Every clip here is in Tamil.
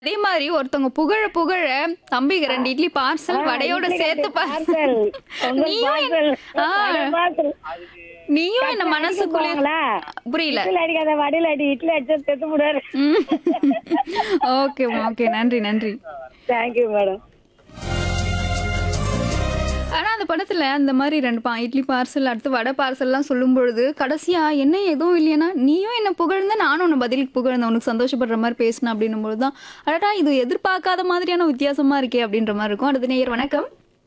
அதே மாதிரி ஒருத்தவங்க புகழ புகழ தம்பிக்கு ரெண்டு இட்லி பார்சல் வடையோட சேர்த்து பா- பார்சல் உங்க நீயும் என்- பார்சல் ஆ, வடை பார்சல் நீயும் என்ன மனசுக்குள்ள போவாங்களா? புரியல இட்லி அடிக்காத வடையில அடி இட்லி அடிச்சா செத்து போடுவாரு ஓகே ஓகே நன்றி நன்றி தேங்க்யூ மேடம் ஆனா அந்த படத்துல அந்த மாதிரி ரெண்டு பா இட்லி பார்சல் அடுத்து வடை பார்சல்லாம் சொல்லும் பொழுது கடைசியா என்ன எதுவும் இல்லையானா நீயும் என்ன புகழ்ந்த நானும் உன்னை பதிலுக்கு புகழ்ந்தேன் உனக்கு சந்தோஷப்படுற மாதிரி பேசினேன் அப்படின்னும் பொழுது தான் அடடா இது எதிர்பார்க்காத மாதிரியான வித்தியாசமா இருக்கே அப்படின்ற மாதிரி இருக்கும் அடுத்த நேயர் வணக்கம்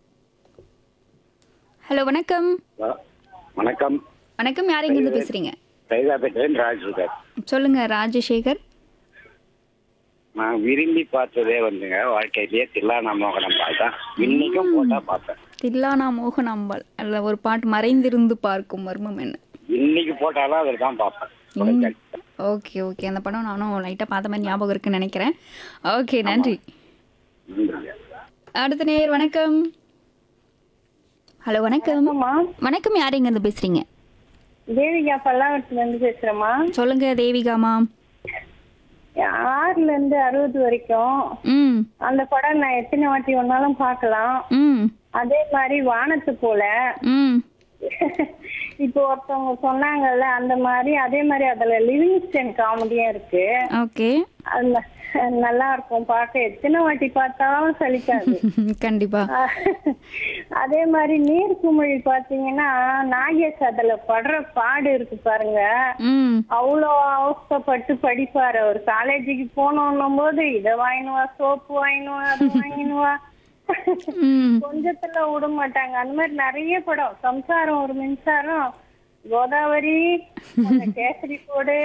ஹலோ வணக்கம் ஹலோ வணக்கம் வணக்கம் யார் எங்கேருந்து பேசுறீங்க சைதாப்பேட்டையின் ராஜ்சுகர் சொல்லுங்க ராஜசேகர் நான் விரும்பி பார்த்ததே வந்துங்க வாழ்க்கையிலேயே தில்லானா மோகனம் பார்த்தேன் இன்னைக்கும் போட்டா பார்த்தேன் தில்லானா மோகனாம்பாள் அல்ல ஒரு பாட்டு மறைந்திருந்து பார்க்கும் மர்மம் என்ன இன்னைக்கு போட்டாலும் அதில் தான் பார்ப்பேன் ஓகே ஓகே அந்த படம் நானும் லைட்டாக பார்த்த மாதிரி ஞாபகம் இருக்குன்னு நினைக்கிறேன் ஓகே நன்றி நன்றிங்க. அடுத்த நேயர் வணக்கம் ஹலோ வணக்கம் வணக்கம் யார் எங்க இருந்து பேசுறீங்க தேவிகா பல்லாவரத்துல இருந்து பேசுறேம்மா சொல்லுங்க தேவிகாமா ஆறுல இருந்து அறுபது வரைக்கும் ம் அந்த படம் நான் எத்தனை வாட்டி வேணாலும் பார்க்கலாம் ம் அதே மாதிரி வானத்து போல ம் இப்போ ஒருத்தவங்க சொன்னாங்கல்ல அந்த மாதிரி அதே மாதிரி அதுல லிவிங்ஸ்டன் காமெடியும் இருக்கு ஓகே அது ந- நல்லா இருக்கும் பார்க்க எத்தனை வாட்டி பார்த்தாலும் சலிக்காது கண்டிப்பா அதே மாதிரி நீர்க்குமிழி பாத்தீங்கன்னா நாகேஷ் அதுல படுற பாடு இருக்கு பாருங்க ம் அவ்வளோ அவஸ்தைப்பட்டு படிப்பாரு அவர் காலேஜுக்கு போனோன்னும் போது இதை வாங்கினுவா சோப்பு வாங்கினுவா அது வாங்கினுவா ம் கொஞ்சத்துல விட மாட்டாங்க அந்த மாதிரி நிறைய படம் சம்சாரம் ஒரு மின்சாரம் கோதாவரி அந்த கேசரி கோடு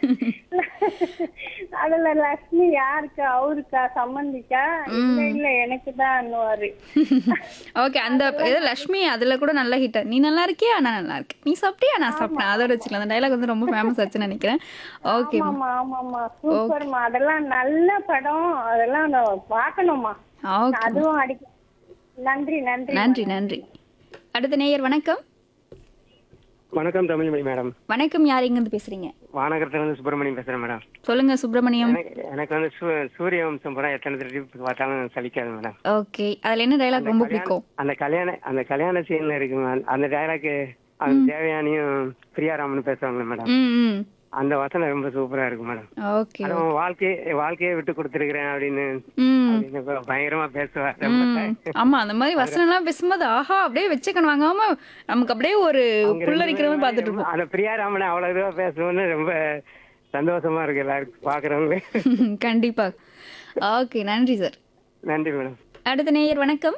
அதுல லட்சுமி யாருக்கா அவருக்கா சம்மந்திக்கா இல்ல இல்ல எனக்கு தான் ஓகே அந்த இது லக்ஷ்மி அதுல கூட நல்ல ஹிட் நீ நல்லா இருக்கியா நான் நல்லா இருக்கேன் நீ சாப்பிட்டியா நான் சாப்பிட்டேன் அதோட வச்சுக்கலாம் அந்த டைலாக் வந்து ரொம்ப ஃபேமஸ் ஆச்சுன்னு நினைக்கிறேன் ஓகே ஆமாமா ஆமாமா சூப்பர்மா அதெல்லாம் நல்ல படம் அதெல்லாம் நான் பார்க்கணுமா ஓகே அதுவும் அடிக்க நன்றி நன்றி நன்றி நன்றி அடுத்த நேயர் வணக்கம் வணக்கம் தமிழ்மணி மேடம் வணக்கம் யார் எங்க இருந்து பேசுறீங்க வானகரத்துல இருந்து சுப்பிரமணியம் பேசுறேன் மேடம் சொல்லுங்க சுப்பிரமணியம் எனக்கு எனக்கு வந்து சூ- சூரிய வம்சம் படம் எத்தனை திருப்பி பார்த்தாலும் சலிக்காது மேடம் ஓகே அதுல என்ன டைலாக் ரொம்ப பிடிக்கும் அந்த கல்யாண அந்த கல்யாண சீன்ல இருக்கு மேம். அந்த டைலாக்கு அந்த தேவயானியும் பிரியாராமன் பேசுவாங்க மேடம் ம் ம் அந்த வசனம் ரொம்ப சூப்பரா இருக்கு மேடம் ஓகே அதுவும் வாழ்க்கையை வாழ்க்கையை விட்டு கொடுத்துருக்கிறேன் அப்படின்னு ம் அப்படின்னு ப- பயங்கரமா பேசுவார் ரொம்ப ம். ஆமா அந்த மாதிரி வசனம் எல்லாம் பேசும்போது ஆஹா அப்படியே வச்சுக்கணும் வாங்காம நமக்கு அப்படியே ஒரு புல்லரிக்கிற மாதிரி பார்த்துட்டு இருப்போம் அந்த பிரியாராமனை அவ்வளவு இதுவா பேசுவோன்னு ரொம்ப சந்தோஷமா இருக்கு எல்லாருக்கும் பாக்குறவங்க கண்டிப்பா ஓகே நன்றி சார் நன்றி மேடம் அடுத்த நேயர் வணக்கம்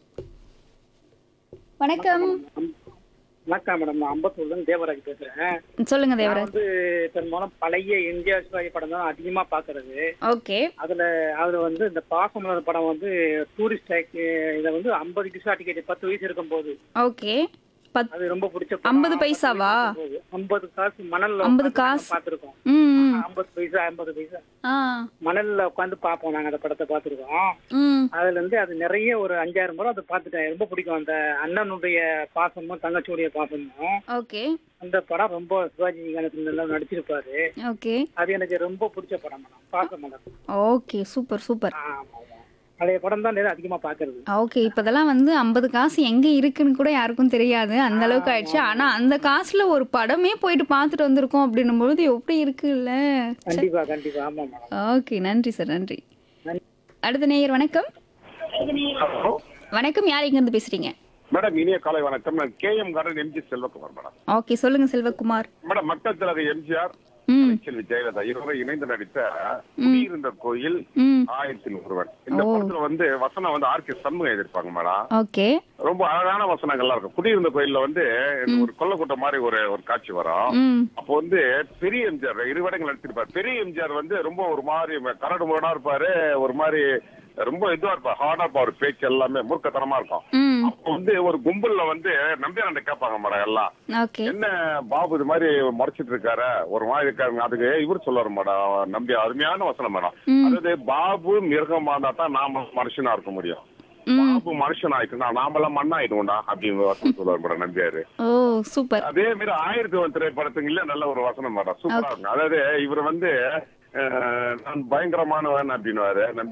வணக்கம் வணக்கம் மேடம் நான் அம்பத்தூர்லேருந்து தேவராஜ் பேசுறேன் சொல்லுங்க நான் தேவராஜ் வந்து பெரும்பாலும் பழைய எம்ஜிஆர் சிவாஜி படம் தான் அதிகமா பாக்குறது ஓகே அதுல அதுல வந்து இந்த பாசமலர் படம் வந்து டூரிஸ்ட் இதை வந்து ஐம்பது பைசா டிக்கெட் பத்து வயசு இருக்கும்போது ஓகே பத் அது ரொம்ப பிடிச்ச ஐம்பது பைசாவா ஐம்பது காசு மணல்ல ஐம்பது உட்கார்ந்து காசு? பார்த்திருக்கோம் ம் ஐம்பது பைசா ஐம்பது பைசா ஆ மணல்ல உட்காந்து பார்ப்போம் நாங்க அந்த படத்தை பார்த்திருக்கோம் ம் அதுல இருந்து அது நிறைய ஒரு அஞ்சாயிரம் முறை அதை பார்த்துட்டேன் ரொம்ப பிடிக்கும் அந்த அண்ணனுடைய பாசமும் தங்கச்சியுடைய பாசமும் ஓகே அந்த படம் ரொம்ப சிவாஜி கணேசன் நல்லா நடிச்சிருப்பாரு ஓகே அது எனக்கு ரொம்ப பிடிச்ச படம் மேடம் பார்க்க மேடம் ஓகே சூப்பர் சூப்பர் ஆமா ஆமா. பழைய படம் தான் நிறைய அதிகமா பாக்குறது ஓகே இப்போதெல்லாம் வந்து ஐம்பது காசு எங்க இருக்குன்னு கூட யாருக்கும் தெரியாது அந்த அளவுக்கு ஆயிடுச்சு ஆனா அந்த காசுல ஒரு படமே போயிட்டு பார்த்துட்டு வந்திருக்கோம் அப்படின்னும் பொழுது எப்படி இருக்குல்ல கண்டிப்பா கண்டிப்பா ஆமா மேடம் ஓகே நன்றி சார் நன்றி அடுத்த நேயர் வணக்கம் வணக்கம் யார் எங்க இருந்து பேசுறீங்க மேடம் இனிய காலை வணக்கம் நான் K M garden M G Selvakumar madam okay சொல்லுங்க செல்வகுமார் மேடம் மக்கள் தலைவர் எம்ஜிஆர் ம் செல்வி ஜெயலலிதா இருவரும் இணைந்து நடித்த குடியிருந்த கோயில் ம் ஆயிரத்தில் ஒருவன் இந்த படத்துல வந்து வசனம் வந்து ஆர் கே சண்முகம் எழுதியிருப்பாங்க மேடம் ஓகே ரொம்ப அழகான வசனங்கள்லாம் இருக்கும் குடியிருந்த கோயில்ல வந்து ஒரு கொல்லக்கூட்டம் மாதிரி ஒரு ஒரு காட்சி வரும் ம் அப்போ வந்து பெரிய எம்ஜிஆர் இரு வேடங்கள் நடிச்சிருப்பாரு பெரிய எம்ஜிஆர் வந்து ரொம்ப ஒரு மாதிரி கரடு முரடா இருப்பாரு ஒரு மாதிரி ரொம்ப இதுவா இருப்பாரு ஹார்டா இருப்பாரு பேச்சு எல்லாமே மூர்க்கத்தனமா இருக்கும் ம் அப்போ வந்து ஒரு கும்பல்ல வந்து நம்பியாண்ட கேட்பாங்க மேடம் எல்லாம் ஓகே என்ன பாபு இது மாதிரி மறைச்சிட்டு இருக்காரு ஒரு மாதிரி இருக்காருங்க அதுக்கு இவர் சொல்லுவாரு மேடம் நம்பி அருமையான வசனம் மேடம் அதாவது பாபு மிருகமா இருந்தா தான் நாம மனுஷனா இருக்க முடியும் பாபு மனுஷன் ஆயிட்டுனா நாமெல்லாம் மண்ணா ஆயிடுவோம்டா அப்படின்னு வசனம் சொல்லுவாரு மேடம் நம்பியாரு ஓ சூப்பர் அதே மாதிரி ஆயிரத்தி ஒன் திரைப்படத்துக்குள்ள நல்ல ஒரு வசனம் மேடம் சூப்பரா இருக்கும் அதாவது இவர் வந்து அஹ், நான் பயங்கரமானவன் அப்படின்னுவாரு நம்பி